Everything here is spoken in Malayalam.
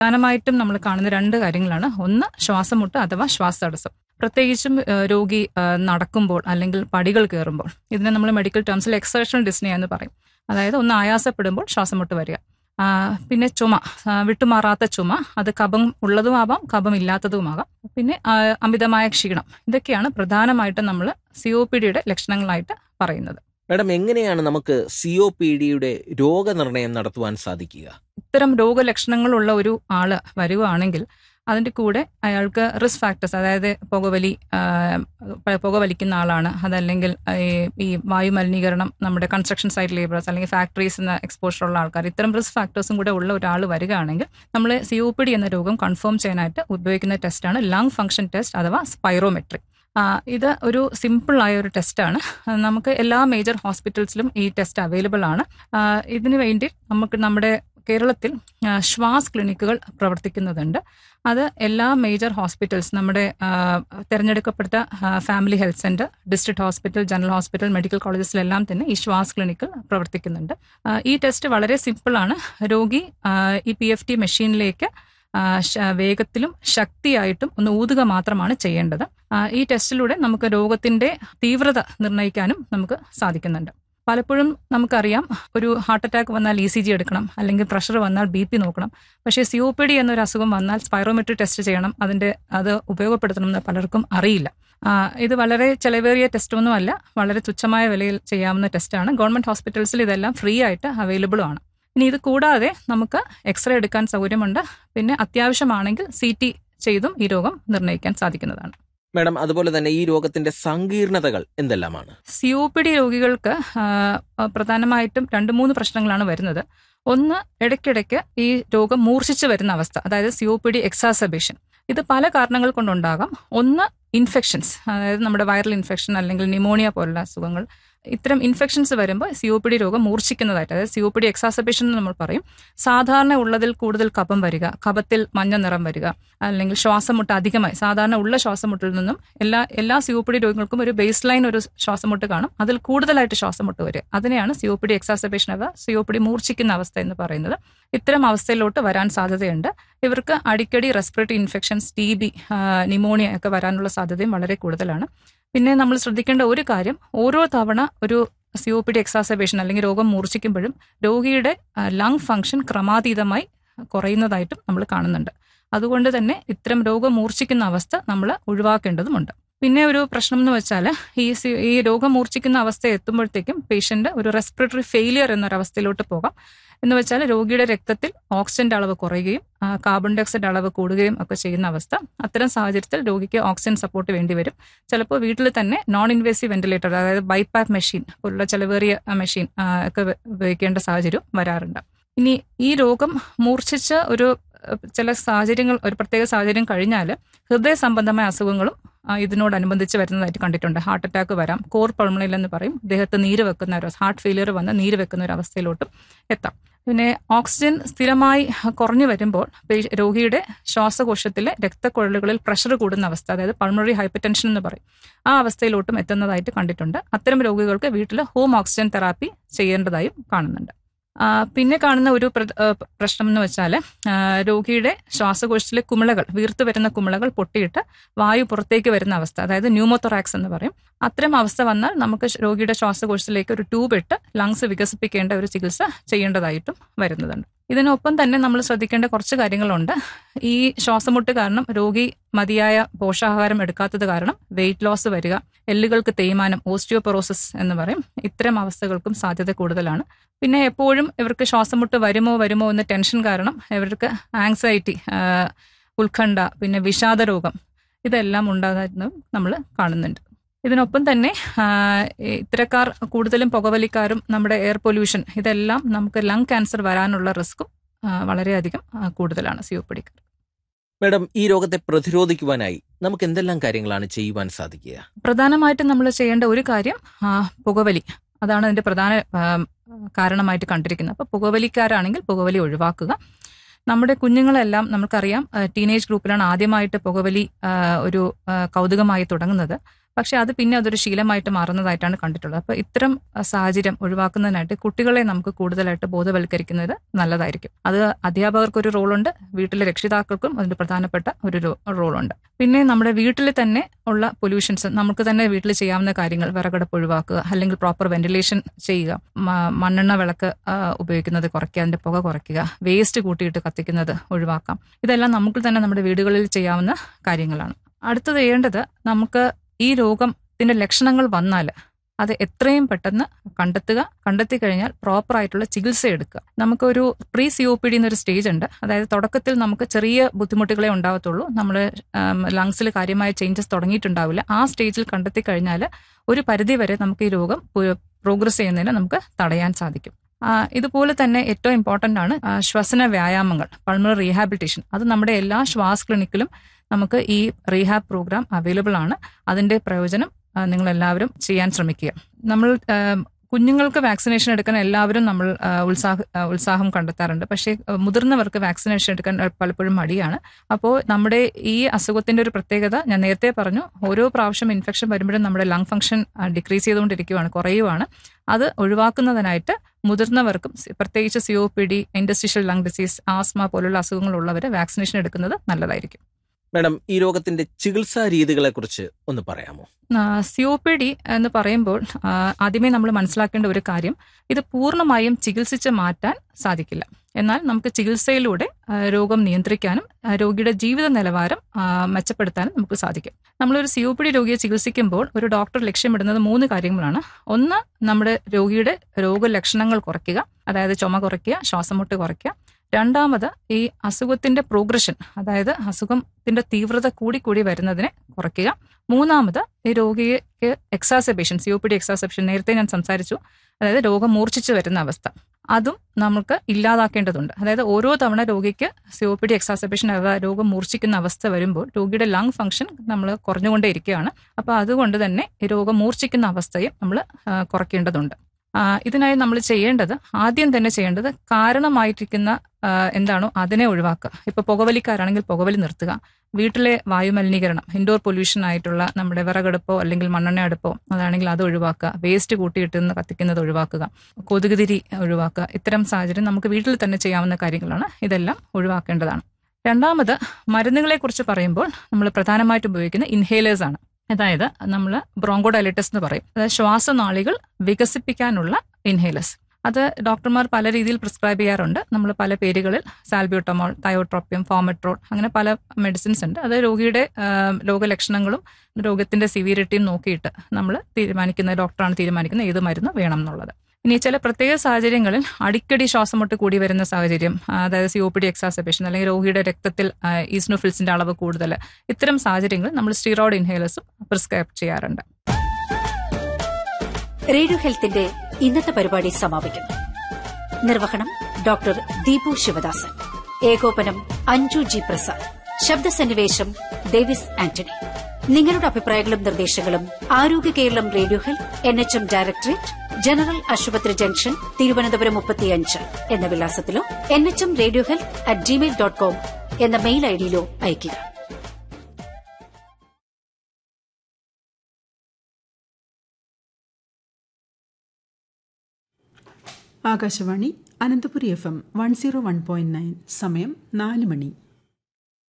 പ്രധാനമായിട്ടും നമ്മൾ കാണുന്ന രണ്ട് കാര്യങ്ങളാണ് ഒന്ന് ശ്വാസമുട്ട് അഥവാ ശ്വാസതടസ്സം പ്രത്യേകിച്ചും ഏഹ്, രോഗി ഏഹ്, നടക്കുമ്പോൾ അല്ലെങ്കിൽ പടികൾ കയറുമ്പോൾ ഇതിനെ നമ്മൾ മെഡിക്കൽ ടേംസിൽ എക്സേഷണൽ ഡിസ്നിയ എന്ന് പറയും അതായത് ഒന്ന് ആയാസപ്പെടുമ്പോൾ ശ്വാസമുട്ട് വരിക ആ, പിന്നെ ചുമ ആ, വിട്ടുമാറാത്ത ചുമ അത് കഫം ഉള്ളതുമാവാം കഫം ഇല്ലാത്തതുമാകാം പിന്നെ ആ, അമിതമായ ക്ഷീണം ഇതൊക്കെയാണ് പ്രധാനമായിട്ടും നമ്മൾ സി ഒ പി ഡിയുടെ ലക്ഷണങ്ങളായിട്ട് പറയുന്നത് മാഡം എങ്ങനെയാണ് നമുക്ക് സി ഒ പി ഡിയുടെ രോഗനിർണയം നടത്തുവാൻ സാധിക്കുക ഇത്തരം രോഗലക്ഷണങ്ങളുള്ള ഒരു ആള് വരുവാണെങ്കിൽ അതിൻ്റെ കൂടെ അയാൾക്ക് റിസ്ക് ഫാക്ടേഴ്സ് അതായത് പുകവലി ആ, പ- പുകവലിക്കുന്ന ആളാണ് അതല്ലെങ്കിൽ ഈ ഈ വായു മലിനീകരണം നമ്മുടെ കൺസ്ട്രക്ഷൻ സൈറ്റ് ലേബേഴ്സ് അല്ലെങ്കിൽ ഫാക്ടറീസ് എക്സ്പോഷർ ഉള്ള ആൾക്കാർ ഇത്തരം റിസ്ക് ഫാക്ടേഴ്സും കൂടെ ഉള്ള ഒരാൾ വരികയാണെങ്കിൽ നമ്മൾ സി ഒ പി ഡി എന്ന രോഗം കൺഫേം ചെയ്യാനായിട്ട് ഉപയോഗിക്കുന്ന ടെസ്റ്റാണ് ലങ് ഫംഗ്ഷൻ ടെസ്റ്റ് അഥവാ സ്പൈറോമെട്രി ആ, ഇത് ഒരു സിമ്പിൾ ആയ ഒരു ടെസ്റ്റാണ് നമുക്ക് എല്ലാ മേജർ ഹോസ്പിറ്റൽസിലും ഈ ടെസ്റ്റ് അവൈലബിൾ ആണ് ആ, ഇതിനു വേണ്ടി നമുക്ക് നമ്മുടെ കേരളത്തിൽ ആ, ശ്വാസ് ക്ലിനിക്കുകൾ പ്രവർത്തിക്കുന്നുണ്ട് അത് എല്ലാ മേജർ ഹോസ്പിറ്റൽസ് നമ്മുടെ ആ, തിരഞ്ഞെടുക്കപ്പെട്ട ആ, family health centre district hospital general hospital medical കോളേജസിലെല്ലാം തന്നെ ഈ ശ്വാസ് ക്ലിനിക്കുകൾ പ്രവർത്തിക്കുന്നുണ്ട് ആ, ഈ ടെസ്റ്റ് വളരെ സിമ്പിളാണ് രോഗി ആ, ഈ പി എഫ് ടി മെഷീനിലേക്ക് ആ, ശ- വേഗത്തിലും ശക്തിയായിട്ടും ഒന്ന് ഊതുക മാത്രമാണ് ചെയ്യേണ്ടത് ആ, ഈ ടെസ്റ്റിലൂടെ നമുക്ക് രോഗത്തിന്റെ തീവ്രത നിർണ്ണയിക്കാനും നമുക്ക് സാധിക്കുന്നുണ്ട് പലപ്പോഴും നമുക്കറിയാം ഒരു ഹാർട്ട് അറ്റാക്ക് വന്നാൽ ഇ സി ജി എടുക്കണം അല്ലെങ്കിൽ പ്രഷർ വന്നാൽ ബി പി നോക്കണം പക്ഷേ സി ഒ പി ഡി എന്നൊരു അസുഖം വന്നാൽ സ്പൈറോമെട്രി ടെസ്റ്റ് ചെയ്യണം അതിന്റെ അത് ഉപയോഗപ്പെടുത്തണം എന്ന് പലർക്കും അറിയില്ല ആ, ഇത് വളരെ ചെലവേറിയ ടെസ്റ്റൊന്നുമല്ല വളരെ തുച്ഛമായ വിലയിൽ ചെയ്യാവുന്ന ടെസ്റ്റാണ് ഗവൺമെന്റ് ഹോസ്പിറ്റൽസിൽ ഇതെല്ലാം ഫ്രീ ആയിട്ട് അവൈലബിളും ആണ് ഇനി ഇത് കൂടാതെ നമുക്ക് എക്സ്റേ എടുക്കാൻ സൗകര്യമുണ്ട് പിന്നെ അത്യാവശ്യമാണെങ്കിൽ സി ടി ചെയ്തും ഈ രോഗം നിർണ്ണയിക്കാൻ സാധിക്കുന്നതാണ് മാഡം അതുപോലെ തന്നെ ഈ രോഗത്തിന്റെ സങ്കീർണതകൾ എന്തെല്ലാമാണ് സി ഒ പി ഡി രോഗികൾക്ക് ആ, ആ, പ്രധാനമായിട്ടും രണ്ട് മൂന്ന് പ്രശ്നങ്ങളാണ് വരുന്നത് ഒന്ന് ഇടയ്ക്കിടയ്ക്ക് ഈ രോഗം മൂർച്ഛിച്ചു വരുന്ന അവസ്ഥ അതായത് C O P D exacerbation ഇത് പല കാരണങ്ങൾ കൊണ്ടുണ്ടാകാം ഒന്ന് ഇൻഫെക്ഷൻസ് അതായത് നമ്മുടെ വൈറൽ ഇൻഫെക്ഷൻ അല്ലെങ്കിൽ ന്യൂമോണിയ പോലുള്ള അസുഖങ്ങൾ ഇത്തരം ഇൻഫെക്ഷൻസ് വരുമ്പോൾ സി ഒ പി ഡി രോഗം മൂർച്ഛിക്കുന്നതായിട്ട് അതായത് C O P D exacerbation എന്ന് നമ്മൾ പറയും സാധാരണ ഉള്ളതിൽ കൂടുതൽ കഫം വരിക കഫത്തിൽ മഞ്ഞ നിറം വരിക അല്ലെങ്കിൽ ശ്വാസമുട്ട് അധികമായി സാധാരണ ഉള്ള ശ്വാസമുട്ടിൽ നിന്നും എല്ലാ എല്ലാ സി ഒ പി ഡി രോഗികൾക്കും ഒരു ബേസ് ലൈൻ ഒരു ശ്വാസമുട്ട് കാണും അതിൽ കൂടുതലായിട്ട് ശ്വാസമുട്ട് വരിക അതിനെയാണ് C O P D exacerbation അഥവാ സി ഒ പി ഡി മൂർച്ഛിക്കുന്ന അവസ്ഥ എന്ന് പറയുന്നത് ഇത്തരം അവസ്ഥയിലോട്ട് വരാൻ സാധ്യതയുണ്ട് ഇവർക്ക് അടിക്കടി respiratory infections T B pneumonia ഒക്കെ വരാനുള്ള സാധ്യതയും വളരെ കൂടുതലാണ് പിന്നെ നമ്മൾ ശ്രദ്ധിക്കേണ്ട ഒരു കാര്യം ഓരോ തവണ ഒരു C O P D exacerbation അല്ലെങ്കിൽ രോഗം മൂർച്ഛിക്കുമ്പോഴും രോഗിയുടെ ലങ് ഫംഗ്ഷൻ ക്രമാതീതമായി കുറയുന്നതായിട്ടും നമ്മൾ കാണുന്നുണ്ട് അതുകൊണ്ട് തന്നെ ഇത്തരം രോഗം മൂർച്ഛിക്കുന്ന അവസ്ഥ നമ്മൾ ഒഴിവാക്കേണ്ടതുമുണ്ട് പിന്നെ ഒരു പ്രശ്നം എന്ന് വെച്ചാൽ ഈ സി- ഈ രോഗം മൂർച്ഛിക്കുന്ന അവസ്ഥ എത്തുമ്പോഴത്തേക്കും പേഷ്യന്റ് ഒരു റെസ്പിറേറ്ററി ഫെയിലിയർ എന്നൊരവസ്ഥയിലോട്ട് പോകാം എന്ന് വെച്ചാൽ രോഗിയുടെ രക്തത്തിൽ ഓക്സിജന്റെ അളവ് കുറയുകയും ആ, കാർബൺ ഡൈ ഓക്സൈഡ് അളവ് കൂടുകയും ഒക്കെ ചെയ്യുന്ന അവസ്ഥ അത്തരം സാഹചര്യത്തിൽ രോഗിക്ക് ഓക്സിജൻ സപ്പോർട്ട് വേണ്ടി വരും ചിലപ്പോൾ വീട്ടിൽ തന്നെ നോൺ ഇൻവേസീവ് വെന്റിലേറ്റർ അതായത് ബൈപാപ്പ് മെഷീൻ പോലുള്ള ചെലവേറിയ മെഷീൻ ഒക്കെ ഉപ- ഉപയോഗിക്കേണ്ട സാഹചര്യം വരാറുണ്ട് ഇനി ഈ രോഗം മൂർച്ഛിച്ച ഒരു അഹ്, ചില സാഹചര്യങ്ങൾ ഒരു പ്രത്യേക സാഹചര്യം കഴിഞ്ഞാൽ ഹൃദയ സംബന്ധമായ അസുഖങ്ങളും ആ, ഇതിനോടനുബന്ധിച്ച് വരുന്നതായിട്ട് കണ്ടിട്ടുണ്ട് ഹാർട്ട് അറ്റാക്ക് വരാം കോർ പൾമണയിൽ എന്ന് പറയും ദേഹത്ത് നീര് വെക്കുന്ന ഒരു ഹാർട്ട് ഫെയിലിയർ വന്ന് നീര് വെക്കുന്ന ഒരു അവസ്ഥയിലോട്ടും എത്താം പിന്നെ ഓക്സിജൻ സ്ഥിരമായി കുറഞ്ഞു വരുമ്പോൾ പേ- രോഗിയുടെ ശ്വാസകോശത്തിലെ രക്തക്കുഴലുകളിൽ പ്രഷർ കൂടുന്ന അവസ്ഥ അതായത് പൾമണറി ഹൈപ്പർടെൻഷൻ എന്ന് പറയും ആ അവസ്ഥയിലോട്ടും എത്തുന്നതായിട്ട് കണ്ടിട്ടുണ്ട് അത്തരം രോഗികൾക്ക് വീട്ടിൽ ഹോം ഓക്സിജൻ തെറാപ്പി ചെയ്യേണ്ടതായും കാണുന്നുണ്ട് ആ, പിന്നെ കാണുന്ന ഒരു പ്ര- ആ, പ്രശ്നം എന്ന് വെച്ചാൽ രോഗിയുടെ ശ്വാസകോശത്തിലെ കുമിളകൾ വീർത്തു വരുന്ന കുമിളകൾ പൊട്ടിയിട്ട് വായു പുറത്തേക്ക് വരുന്ന അവസ്ഥ അതായത് ന്യൂമോതൊറാക്സ് എന്ന് പറയും അത്തരം അവസ്ഥ വന്നാൽ നമുക്ക് ശ- രോഗിയുടെ ശ്വാസകോശത്തിലേക്ക് ഒരു ട്യൂബ് ഇട്ട് ലങ്സ് വികസിപ്പിക്കേണ്ട ഒരു ചികിത്സ ചെയ്യേണ്ടതായിട്ടും വരുന്നതുണ്ട് ഇതിനൊപ്പം തന്നെ നമ്മൾ ശ്രദ്ധിക്കേണ്ട കുറച്ച് കാര്യങ്ങളുണ്ട് ഈ ശ്വാസമുട്ട് കാരണം രോഗി മതിയായ പോഷകാഹാരം എടുക്കാത്തത് കാരണം വെയിറ്റ് ലോസ് വരിക എല്ലുകൾക്ക് തേയ്മാനം ഓസ്റ്റിയോപൊറോസിസ് എന്ന് പറയും ഇത്തരം അവസ്ഥകൾക്കും സാധ്യത കൂടുതലാണ് പിന്നെ എപ്പോഴും ഇവർക്ക് ശ്വാസമുട്ട് വരുമോ വരുമോ എന്ന ടെൻഷൻ കാരണം ഇവർക്ക് ആങ്സൈറ്റി ഉത്കണ്ഠ പിന്നെ വിഷാദ രോഗം ഇതെല്ലാം ഉണ്ടാകുന്നതും നമ്മൾ കാണുന്നുണ്ട് ഇതിനൊപ്പം തന്നെ ആ, ഇത്തരക്കാർ കൂടുതലും പുകവലിക്കാരും നമ്മുടെ എയർ പൊല്യൂഷൻ ഇതെല്ലാം നമുക്ക് ലങ് ക്യാൻസർ വരാനുള്ള റിസ്ക്കും ആ, വളരെയധികം ആ, കൂടുതലാണ് സി ഒ പി ഡിക്കാർ മാഡം ഈ രോഗത്തെ പ്രതിരോധിക്കുവാനായി നമുക്ക് എന്തെല്ലാം കാര്യങ്ങളാണ് ചെയ്യുവാൻ സാധിക്കുക പ്രധാനമായിട്ടും നമ്മൾ ചെയ്യേണ്ട ഒരു കാര്യം ആ, പുകവലി അതാണ് അതിന്റെ പ്രധാന ആ, കാരണമായിട്ട് കണ്ടിരിക്കുന്നത് അപ്പോൾ പുകവലിക്കാരാണെങ്കിൽ പുകവലി ഒഴിവാക്കുക നമ്മുടെ കുഞ്ഞുങ്ങളെല്ലാം നമുക്കറിയാം ടീനേജ് ഗ്രൂപ്പിലാണ് ആദ്യമായിട്ട് പുകവലി ആ, ഒരു ആ, കൗതുകമായി തുടങ്ങുന്നത് പക്ഷെ അത് പിന്നെ അതൊരു ശീലമായിട്ട് മാറുന്നതായിട്ടാണ് കണ്ടിട്ടുള്ളത് അപ്പോൾ ഇത്തരം അഹ്, സാഹചര്യം ഒഴിവാക്കുന്നതിനായിട്ട് കുട്ടികളെ നമുക്ക് കൂടുതലായിട്ട് ബോധവൽക്കരിക്കുന്നത് നല്ലതായിരിക്കും അത് അധ്യാപകർക്കൊരു റോളുണ്ട് വീട്ടിലെ രക്ഷിതാക്കൾക്കും അതിന്റെ പ്രധാനപ്പെട്ട ഒരു റോ- റോളുണ്ട് പിന്നെ നമ്മുടെ വീട്ടിൽ തന്നെ ഉള്ള പൊല്യൂഷൻസ് നമുക്ക് തന്നെ വീട്ടിൽ ചെയ്യാവുന്ന കാര്യങ്ങൾ വിറകടുപ്പ് ഒഴിവാക്കുക അല്ലെങ്കിൽ പ്രോപ്പർ വെന്റിലേഷൻ ചെയ്യുക മ- മണ്ണെണ്ണ വിളക്ക് ആ, ഉപയോഗിക്കുന്നത് കുറയ്ക്കുക അതിന്റെ പുക കുറയ്ക്കുക വേസ്റ്റ് കൂട്ടിയിട്ട് കത്തിക്കുന്നത് ഒഴിവാക്കാം ഇതെല്ലാം നമുക്ക് തന്നെ നമ്മുടെ വീടുകളിൽ ചെയ്യാവുന്ന കാര്യങ്ങളാണ് അടുത്തത് ചെയ്യേണ്ടത് നമുക്ക് ഈ രോഗത്തിന്റെ ലക്ഷണങ്ങൾ വന്നാൽ അത് എത്രയും പെട്ടെന്ന് കണ്ടെത്തുക കണ്ടെത്തി കഴിഞ്ഞാൽ പ്രോപ്പർ ആയിട്ടുള്ള ചികിത്സ എടുക്കുക നമുക്കൊരു pre C O P D എന്നൊരു സ്റ്റേജ് ഉണ്ട് അതായത് തുടക്കത്തിൽ നമുക്ക് ചെറിയ ബുദ്ധിമുട്ടുകളെ ഉണ്ടാവത്തുള്ളൂ നമ്മൾ ലങ്സിൽ കാര്യമായ ചേഞ്ചസ് തുടങ്ങിയിട്ടുണ്ടാവില്ല ആ സ്റ്റേജിൽ കണ്ടെത്തി കഴിഞ്ഞാൽ ഒരു പരിധി വരെ നമുക്ക് ഈ രോഗം പ്രോഗ്രസ് ചെയ്യുന്നതിന് നമുക്ക് തടയാൻ സാധിക്കും ആ, ഇതുപോലെ തന്നെ ഏറ്റവും ഇമ്പോർട്ടൻ്റ് ആണ് ആ, ശ്വസന വ്യായാമങ്ങൾ പൾമണറി റീഹാബിലിറ്റേഷൻ അത് നമ്മുടെ എല്ലാ ശ്വാസ് ക്ലിനിക്കിലും നമുക്ക് ഈ റീഹാബ് പ്രോഗ്രാം അവൈലബിൾ ആണ് അതിന്റെ പ്രയോജനം ആ, നിങ്ങൾ എല്ലാവരും ചെയ്യാൻ ശ്രമിക്കുക നമ്മൾ ആ, കുഞ്ഞുങ്ങൾക്ക് വാക്സിനേഷൻ എടുക്കാൻ എല്ലാവരും നമ്മൾ ആ, ഉത്സാഹ ആ, ഉത്സാഹം കണ്ടെത്താറുണ്ട് പക്ഷേ ആ, മുതിർന്നവർക്ക് വാക്സിനേഷൻ എടുക്കാൻ പലപ്പോഴും മടിയാണ് അപ്പോൾ നമ്മുടെ ഈ അസുഖത്തിന്റെ ഒരു പ്രത്യേകത ഞാൻ നേരത്തെ പറഞ്ഞു ഓരോ പ്രാവശ്യം ഇൻഫെക്ഷൻ വരുമ്പോഴും നമ്മുടെ ലങ് ഫംഗ്ഷൻ ഡിക്രീസ് ചെയ്തുകൊണ്ടിരിക്കുകയാണ് കുറയുവാണ് അത് ഒഴിവാക്കുന്നതിനായിട്ട് മുതിർന്നവർക്കും സി- പ്രത്യേകിച്ച് C O P D industrial lung disease asthma പോലുള്ള അസുഖങ്ങളുള്ളവർ വാക്സിനേഷൻ എടുക്കുന്നത് നല്ലതായിരിക്കും മാഡം ഈ രോഗത്തിന്റെ ചികിത്സാ രീതികളെ കുറിച്ച് ഒന്ന് പറയാമോ സി ഒ പി ഡി എന്ന് പറയുമ്പോൾ ആ, ആദ്യമേ നമ്മൾ മനസ്സിലാക്കേണ്ട ഒരു കാര്യം ഇത് പൂർണ്ണമായും ചികിത്സിച്ച് മാറ്റാൻ സാധിക്കില്ല എന്നാൽ നമുക്ക് ചികിത്സയിലൂടെ ആ, രോഗം നിയന്ത്രിക്കാനും ആ, രോഗിയുടെ ജീവിത നിലവാരം ആ, മെച്ചപ്പെടുത്താനും നമുക്ക് സാധിക്കും നമ്മളൊരു സി ഒ പി ഡി രോഗിയെ ചികിത്സിക്കുമ്പോൾ ഒരു ഡോക്ടർ ലക്ഷ്യമിടുന്നത് മൂന്ന് കാര്യങ്ങളാണ് ഒന്ന് നമ്മുടെ രോഗിയുടെ രോഗലക്ഷണങ്ങൾ കുറയ്ക്കുക അതായത് ചുമ കുറയ്ക്കുക ശ്വാസമുട്ട് കുറയ്ക്കുക രണ്ടാമത് ഈ അസുഖത്തിന്റെ പ്രോഗ്രഷൻ അതായത് അസുഖത്തിന്റെ തീവ്രത കൂടി കൂടി വരുന്നതിനെ കുറയ്ക്കുക മൂന്നാമത് ഈ രോഗിക്ക് exacerbation C O P D exacerbation നേരത്തെ ഞാൻ സംസാരിച്ചു അതായത് രോഗം മൂർച്ഛിച്ചു വരുന്ന അവസ്ഥ അതും നമുക്ക് ഇല്ലാതാക്കേണ്ടതുണ്ട് അതായത് ഓരോ തവണ രോഗിക്ക് C O P D exacerbation അഥവാ രോഗം മൂർച്ഛിക്കുന്ന അവസ്ഥ വരുമ്പോൾ രോഗിയുടെ ലങ് ഫംഗ്ഷൻ നമ്മൾ കുറഞ്ഞുകൊണ്ടേ ഇരിക്കുകയാണ് അപ്പോൾ അതുകൊണ്ട് തന്നെ ഈ രോഗം മൂർച്ഛിക്കുന്ന അവസ്ഥയും നമ്മൾ കുറയ്ക്കേണ്ടതുണ്ട് ആ, ഇതിനായി നമ്മൾ ചെയ്യേണ്ടത് ആദ്യം തന്നെ ചെയ്യേണ്ടത് കാരണമായിട്ടിരിക്കുന്ന ആ, എന്താണോ അതിനെ ഒഴിവാക്കുക ഇപ്പൊ പുകവലിക്കാരാണെങ്കിൽ പുകവലി നിർത്തുക വീട്ടിലെ വായുമലിനീകരണം ഇൻഡോർ പൊല്യൂഷൻ ആയിട്ടുള്ള നമ്മുടെ വിറകടുപ്പോ അല്ലെങ്കിൽ മണ്ണെണ്ണ അടുപ്പോ അതാണെങ്കിൽ അത് ഒഴിവാക്കുക വേസ്റ്റ് കൂട്ടിയിട്ടെന്ന് കത്തിക്കുന്നത് ഒഴിവാക്കുക കൊതുകുതിരി ഒഴിവാക്കുക ഇത്തരം സാഹചര്യം നമുക്ക് വീട്ടിൽ തന്നെ ചെയ്യാവുന്ന കാര്യങ്ങളാണ് ഇതെല്ലാം ഒഴിവാക്കേണ്ടതാണ് രണ്ടാമത് മരുന്നുകളെ കുറിച്ച് പറയുമ്പോൾ നമ്മൾ പ്രധാനമായിട്ട് ഉപയോഗിക്കുന്ന ഇൻഹേലേഴ്സ് ആണ് അതായത് നമ്മൾ ബ്രോങ്കോഡൈലിറ്റസ് എന്ന് പറയും അതായത് ശ്വാസനാളികൾ വികസിപ്പിക്കാനുള്ള ഇൻഹേലേഴ്സ് അത് ഡോക്ടർമാർ പല രീതിയിൽ പ്രിസ്ക്രൈബ് ചെയ്യാറുണ്ട് നമ്മൾ പല പേരുകളിൽ സാൽബ്യൂട്ടമോൾ തയോട്രോപ്യം ഫോമട്രോൾ അങ്ങനെ പല മെഡിസിൻസ് ഉണ്ട് അത് രോഗിയുടെ ആ, രോഗലക്ഷണങ്ങളും രോഗത്തിന്റെ സിവിയറിറ്റിയും നോക്കിയിട്ട് നമ്മൾ തീരുമാനിക്കുന്ന ഡോക്ടറാണ് തീരുമാനിക്കുന്നത് ഏത് മരുന്ന് വേണം എന്നുള്ളത് ഇനി ചില പ്രത്യേക സാഹചര്യങ്ങളിൽ അടിക്കടി ശ്വാസമുട്ട് കൂടി വരുന്ന സാഹചര്യം ആ, അതായത് C O P D exacerbation അല്ലെങ്കിൽ രോഗിയുടെ രക്തത്തിൽ ഈസ്നോഫിൽസിന്റെ അളവ് കൂടുതൽ ഇത്തരം സാഹചര്യങ്ങളിൽ നമ്മൾ സ്റ്റിറോയിഡ് ഇൻഹേലേഴ്സും പ്രിസ്ക്രൈബ് ചെയ്യാറുണ്ട് റേഡിയോ ഹെൽത്തിന്റെ ഇന്നത്തെ പരിപാടി സമാപിക്കുന്നു നിർവഹണം ഡോക്ടർ ദീപു ശിവദാസൻ ഏകോപനം അഞ്ജു ജി പ്രസാദ് ശബ്ദസന്നിവേശം ഡേവിസ് ആന്റണി നിങ്ങളുടെ അഭിപ്രായങ്ങളും നിർദ്ദേശങ്ങളും Arogya Keralam radio health N H M directorate general ആശുപത്രി ജംഗ്ഷൻ തിരുവനന്തപുരം മുപ്പത്തിയഞ്ച് എന്ന വിലാസത്തിലോ N H M radio health at Gmail dot com എന്ന മെയിൽ ഐഡിയിലോ അയയ്ക്കുക Akashvani Ananthapuri F M one zero one point nine സമയം നാല് മണി